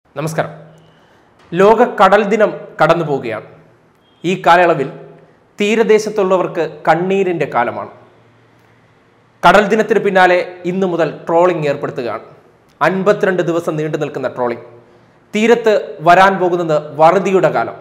നമസ്കാരം ലോക കടൽ ദിനം കടന്നു പോവുകയാണ് ഈ കാലയളവിൽ തീരദേശത്തുള്ളവർക്ക് കണ്ണീരിൻ്റെ കാലമാണ് കടൽ ദിനത്തിന് പിന്നാലെ ഇന്നു മുതൽ ട്രോളിംഗ് ഏർപ്പെടുത്തുകയാണ് അൻപത്തിരണ്ട് ദിവസം നീണ്ടു നിൽക്കുന്ന ട്രോളിംഗ് തീരത്ത് വരാൻ പോകുന്നത് വറുതിയുടെ കാലം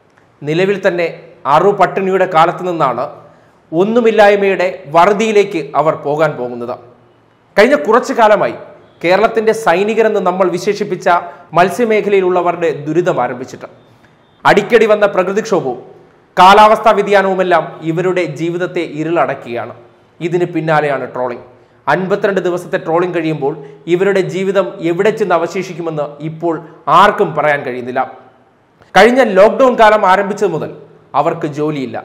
നിലവിൽ തന്നെ അറു പട്ടിണിയുടെ കാലത്ത് നിന്നാണ് ഒന്നുമില്ലായ്മയുടെ വറുതിയിലേക്ക് അവർ പോകാൻ പോകുന്നത് കഴിഞ്ഞ കുറച്ചു കാലമായി കേരളത്തിന്റെ സൈനികരെന്ന് നമ്മൾ വിശേഷിപ്പിച്ച മത്സ്യമേഖലയിലുള്ളവരുടെ ദുരിതം ആരംഭിച്ചിട്ട് അടിക്കടി വന്ന പ്രകൃതിക്ഷോഭവും കാലാവസ്ഥാ വ്യതിയാനവുമെല്ലാം ഇവരുടെ ജീവിതത്തെ ഇരുളടക്കുകയാണ് ഇതിന് പിന്നാലെയാണ് ട്രോളിംഗ് അൻപത്തിരണ്ട് ദിവസത്തെ ട്രോളിംഗ് കഴിയുമ്പോൾ ഇവരുടെ ജീവിതം എവിടെ ചെന്ന് അവശേഷിക്കുമെന്ന് ഇപ്പോൾ ആർക്കും പറയാൻ കഴിയുന്നില്ല കഴിഞ്ഞ ലോക്ക്ഡൗൺ കാലം ആരംഭിച്ചത് മുതൽ അവർക്ക് ജോലിയില്ല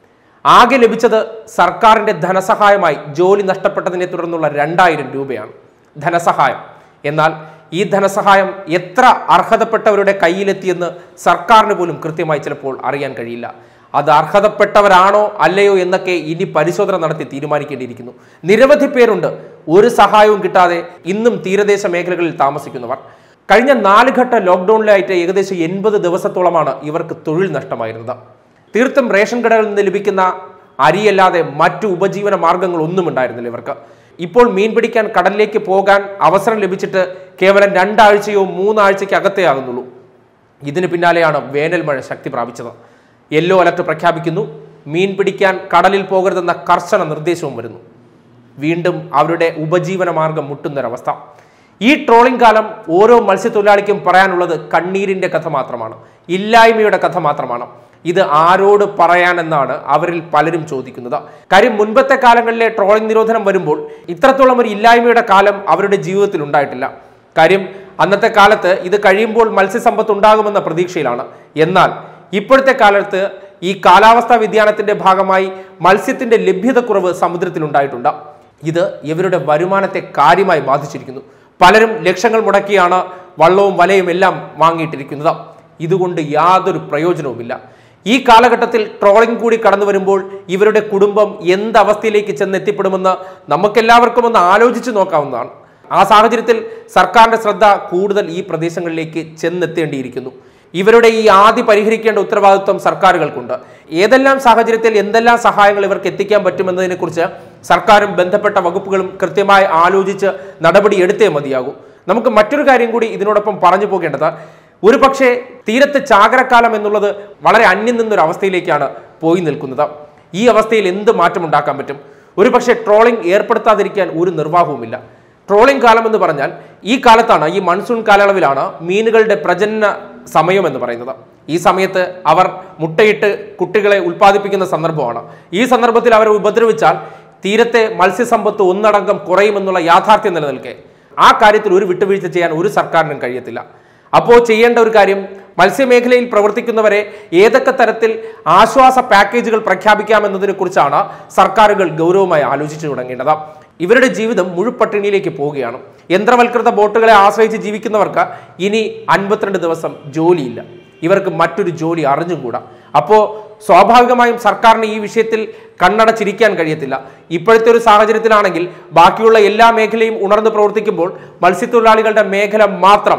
ആകെ ലഭിച്ചത് സർക്കാരിന്റെ ധനസഹായമായി ജോലി നഷ്ടപ്പെട്ടതിനെ തുടർന്നുള്ള രണ്ടായിരം രൂപയാണ് ധനസഹായം എന്നാൽ ഈ ധനസഹായം എത്ര അർഹതപ്പെട്ടവരുടെ കയ്യിലെത്തിയെന്ന് സർക്കാരിന് പോലും കൃത്യമായി ചിലപ്പോൾ അറിയാൻ കഴിയില്ല അത് അർഹതപ്പെട്ടവരാണോ അല്ലയോ എന്നൊക്കെ ഇനി പരിശോധന നടത്തി തീരുമാനിക്കേണ്ടിയിരിക്കുന്നു നിരവധി പേരുണ്ട് ഒരു സഹായവും കിട്ടാതെ ഇന്നും തീരദേശ മേഖലകളിൽ താമസിക്കുന്നവർ കഴിഞ്ഞ നാല് ഘട്ട ലോക്ക്ഡൌണിലായിട്ട് ഏകദേശം എൺപത് ദിവസത്തോളമാണ് ഇവർക്ക് തൊഴിൽ നഷ്ടമായിരുന്നത് തീർത്തും റേഷൻ കടകളിൽ നിന്ന് ലഭിക്കുന്ന അരിയല്ലാതെ മറ്റു ഉപജീവന മാർഗങ്ങൾ ഒന്നും ഉണ്ടായിരുന്നില്ല ഇവർക്ക് ഇപ്പോൾ മീൻ പിടിക്കാൻ കടലിലേക്ക് പോകാൻ അവസരം ലഭിച്ചിട്ട് കേവലം രണ്ടാഴ്ചയോ മൂന്നാഴ്ചയ്ക്ക് അകത്തേ ആകുന്നുള്ളൂ ഇതിന് പിന്നാലെയാണ് വേനൽ മഴ ശക്തി പ്രാപിച്ചത് യെല്ലോ അലർട്ട് പ്രഖ്യാപിക്കുന്നു മീൻ പിടിക്കാൻ കടലിൽ പോകരുതെന്ന കർശന നിർദ്ദേശവും വരുന്നു വീണ്ടും അവരുടെ ഉപജീവന മാർഗം മുട്ടുന്നൊരവസ്ഥ ഈ ട്രോളിംഗ് കാലം ഓരോ മത്സ്യത്തൊഴിലാളിക്കും പറയാനുള്ളത് കണ്ണീരിന്റെ കഥ മാത്രമാണ് ഇല്ലായ്മയുടെ കഥ മാത്രമാണ് ഇത് ആരോട് പറയാനെന്നാണ് അവരിൽ പലരും ചോദിക്കുന്നത് കാര്യം മുൻപത്തെ കാലങ്ങളിലെ ട്രോളിംഗ് നിരോധനം വരുമ്പോൾ ഇത്രത്തോളം ഒരു ഇല്ലായ്മയുടെ കാലം അവരുടെ ജീവിതത്തിൽ ഉണ്ടായിട്ടില്ല കാര്യം അന്നത്തെ കാലത്ത് ഇത് കഴിയുമ്പോൾ മത്സ്യസമ്പത്ത് ഉണ്ടാകുമെന്ന പ്രതീക്ഷയിലാണ് എന്നാൽ ഇപ്പോഴത്തെ കാലത്ത് ഈ കാലാവസ്ഥാ വ്യതിയാനത്തിന്റെ ഭാഗമായി മത്സ്യത്തിന്റെ ലഭ്യതക്കുറവ് സമുദ്രത്തിൽ ഉണ്ടായിട്ടുണ്ട് ഇത് ഇവരുടെ വരുമാനത്തെ കാര്യമായി ബാധിച്ചിരിക്കുന്നു പലരും ലക്ഷങ്ങൾ മുടക്കിയാണ് വള്ളവും വലയും എല്ലാം വാങ്ങിയിട്ടിരിക്കുന്നത് ഇതുകൊണ്ട് യാതൊരു പ്രയോജനവുമില്ല ഈ കാലഘട്ടത്തിൽ ട്രോളിംഗ് കൂടി കടന്നു വരുമ്പോൾ ഇവരുടെ കുടുംബം എന്ത് അവസ്ഥയിലേക്ക് ചെന്നെത്തിപ്പെടുമെന്ന് നമുക്കെല്ലാവർക്കും ഒന്ന് ആലോചിച്ച് നോക്കാവുന്നതാണ് ആ സാഹചര്യത്തിൽ സർക്കാരിന്റെ ശ്രദ്ധ കൂടുതൽ ഈ പ്രദേശങ്ങളിലേക്ക് ചെന്നെത്തേണ്ടിയിരിക്കുന്നു ഇവരുടെ ഈ ആദ്യ പരിഹരിക്കേണ്ട ഉത്തരവാദിത്വം സർക്കാരുകൾക്കുണ്ട് ഏതെല്ലാം സാഹചര്യത്തിൽ എന്തെല്ലാം സഹായങ്ങൾ ഇവർക്ക് എത്തിക്കാൻ പറ്റുമെന്നതിനെക്കുറിച്ച് സർക്കാരും ബന്ധപ്പെട്ട വകുപ്പുകളും കൃത്യമായി ആലോചിച്ച് നടപടി എടുത്തേ മതിയാകൂ നമുക്ക് മറ്റൊരു കാര്യം കൂടി ഇതിനോടൊപ്പം പറഞ്ഞു പോകേണ്ടത് ഒരു പക്ഷേ തീരത്ത് ചാകരക്കാലം എന്നുള്ളത് വളരെ അന്യം നിന്നൊരു അവസ്ഥയിലേക്കാണ് പോയി നിൽക്കുന്നത് ഈ അവസ്ഥയിൽ എന്ത് മാറ്റമുണ്ടാക്കാൻ പറ്റും ഒരു പക്ഷേ ട്രോളിംഗ് ഏർപ്പെടുത്താതിരിക്കാൻ ഒരു നിർവാഹവുമില്ല ട്രോളിംഗ് കാലം എന്ന് പറഞ്ഞാൽ ഈ കാലത്താണ് ഈ മൺസൂൺ കാലയളവിലാണ് മീനുകളുടെ പ്രജനന സമയം എന്ന് പറയുന്നത് ഈ സമയത്ത് അവർ മുട്ടയിട്ട് കുട്ടികളെ ഉൽപ്പാദിപ്പിക്കുന്ന സന്ദർഭമാണ് ഈ സന്ദർഭത്തിൽ അവരെ ഉപദ്രവിച്ചാൽ തീരത്തെ മത്സ്യസമ്പത്ത് ഒന്നടങ്കം കുറയുമെന്നുള്ള യാഥാർത്ഥ്യം നിലനിൽക്കെ ആ കാര്യത്തിൽ ഒരു വിട്ടുവീഴ്ച ചെയ്യാൻ ഒരു സർക്കാരിനും കഴിയത്തില്ല അപ്പോൾ ചെയ്യേണ്ട ഒരു കാര്യം മത്സ്യമേഖലയിൽ പ്രവർത്തിക്കുന്നവരെ ഏതൊക്കെ തരത്തിൽ ആശ്വാസ പാക്കേജുകൾ പ്രഖ്യാപിക്കാമെന്നതിനെ കുറിച്ചാണ് സർക്കാരുകൾ ഗൗരവമായി ആലോചിച്ചു തുടങ്ങേണ്ടത് ഇവരുടെ ജീവിതം മുഴുപട്ടിണിയിലേക്ക് പോവുകയാണ് യന്ത്രവൽകൃത ബോട്ടുകളെ ആശ്രയിച്ച് ജീവിക്കുന്നവർക്ക് ഇനി അൻപത്തിരണ്ട് ദിവസം ജോലിയില്ല ഇവർക്ക് മറ്റൊരു ജോലി അറിഞ്ഞുകൂടാ അപ്പോൾ സ്വാഭാവികമായും സർക്കാരിന് ഈ വിഷയത്തിൽ കണ്ണടച്ചിരിക്കാൻ കഴിയത്തില്ല ഇപ്പോഴത്തെ ഒരു സാഹചര്യത്തിലാണെങ്കിൽ ബാക്കിയുള്ള എല്ലാ മേഖലയും ഉണർന്ന് പ്രവർത്തിക്കുമ്പോൾ മത്സ്യത്തൊഴിലാളികളുടെ മേഖല മാത്രം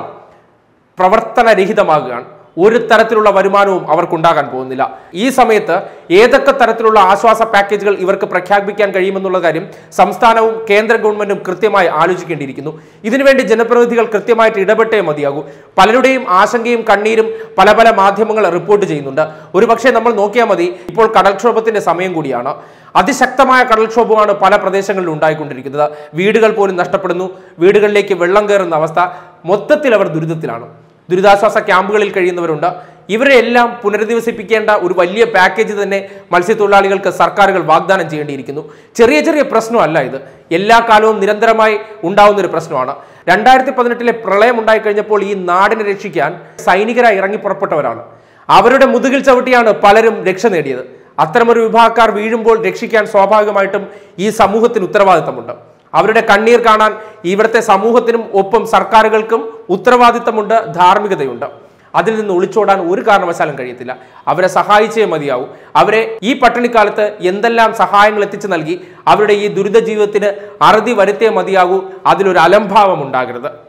പ്രവർത്തനരഹിതമാകുകയാണ് ഒരു തരത്തിലുള്ള വരുമാനവും അവർക്കുണ്ടാകാൻ പോകുന്നില്ല ഈ സമയത്ത് ഏതൊക്കെ തരത്തിലുള്ള ആശ്വാസ പാക്കേജുകൾ ഇവർക്ക് പ്രഖ്യാപിക്കാൻ കഴിയുമെന്നുള്ള കാര്യം സംസ്ഥാനവും കേന്ദ്ര ഗവൺമെന്റും കൃത്യമായി ആലോചിക്കേണ്ടിയിരിക്കുന്നു ഇതിനുവേണ്ടി ജനപ്രതിനിധികൾ കൃത്യമായിട്ട് ഇടപെട്ടേ മതിയാകൂ പലരുടെയും ആശങ്കയും കണ്ണീരും പല പല മാധ്യമങ്ങൾ റിപ്പോർട്ട് ചെയ്യുന്നുണ്ട് ഒരുപക്ഷെ നമ്മൾ നോക്കിയാൽ മതി ഇപ്പോൾ കടൽക്ഷോഭത്തിന്റെ സമയം കൂടിയാണ് അതിശക്തമായ കടൽക്ഷോഭമാണ് പല പ്രദേശങ്ങളിലും ഉണ്ടായിക്കൊണ്ടിരിക്കുന്നത് വീടുകൾ പോലും നഷ്ടപ്പെടുന്നു വീടുകളിലേക്ക് വെള്ളം കയറുന്ന അവസ്ഥ മൊത്തത്തിൽ അവർ ദുരിതത്തിലാണ് ദുരിതാശ്വാസ ക്യാമ്പുകളിൽ കഴിയുന്നവരുണ്ട് ഇവരെ എല്ലാം പുനരധിവസിപ്പിക്കേണ്ട ഒരു വലിയ പാക്കേജ് തന്നെ മത്സ്യത്തൊഴിലാളികൾക്ക് സർക്കാരുകൾ വാഗ്ദാനം ചെയ്യേണ്ടിയിരിക്കുന്നു ചെറിയ ചെറിയ പ്രശ്നമല്ല ഇത് എല്ലാ കാലവും നിരന്തരമായി ഉണ്ടാവുന്ന ഒരു പ്രശ്നമാണ് രണ്ടായിരത്തി പതിനെട്ടിലെ പ്രളയം ഉണ്ടായിക്കഴിഞ്ഞപ്പോൾ ഈ നാടിനെ രക്ഷിക്കാൻ സൈനികരായി ഇറങ്ങി പുറപ്പെട്ടവരാണ് അവരുടെ മുതുകിൽ ചവിട്ടിയാണ് പലരും രക്ഷ നേടിയത് അത്തരമൊരു വിഭാഗക്കാർ വീഴുമ്പോൾ രക്ഷിക്കാൻ സ്വാഭാവികമായിട്ടും ഈ സമൂഹത്തിന് ഉത്തരവാദിത്തമുണ്ട് അവരുടെ കണ്ണീർ കാണാൻ ഇവിടുത്തെ സമൂഹത്തിനും ഒപ്പം സർക്കാരുകൾക്കും ഉത്തരവാദിത്തമുണ്ട് ധാർമ്മികതയുണ്ട് അതിൽ നിന്ന് ഒളിച്ചോടാൻ ഒരു കാരണവശാലും കഴിയത്തില്ല അവരെ സഹായിച്ചേ മതിയാവൂ അവരെ ഈ പട്ടിണിക്കാലത്ത് എന്തെല്ലാം സഹായങ്ങൾ എത്തിച്ചു നൽകി അവരുടെ ഈ ദുരിത ജീവിതത്തിന് അറുതി വരുത്തേ മതിയാകൂ അതിലൊരു അലംഭാവം ഉണ്ടാകരുത്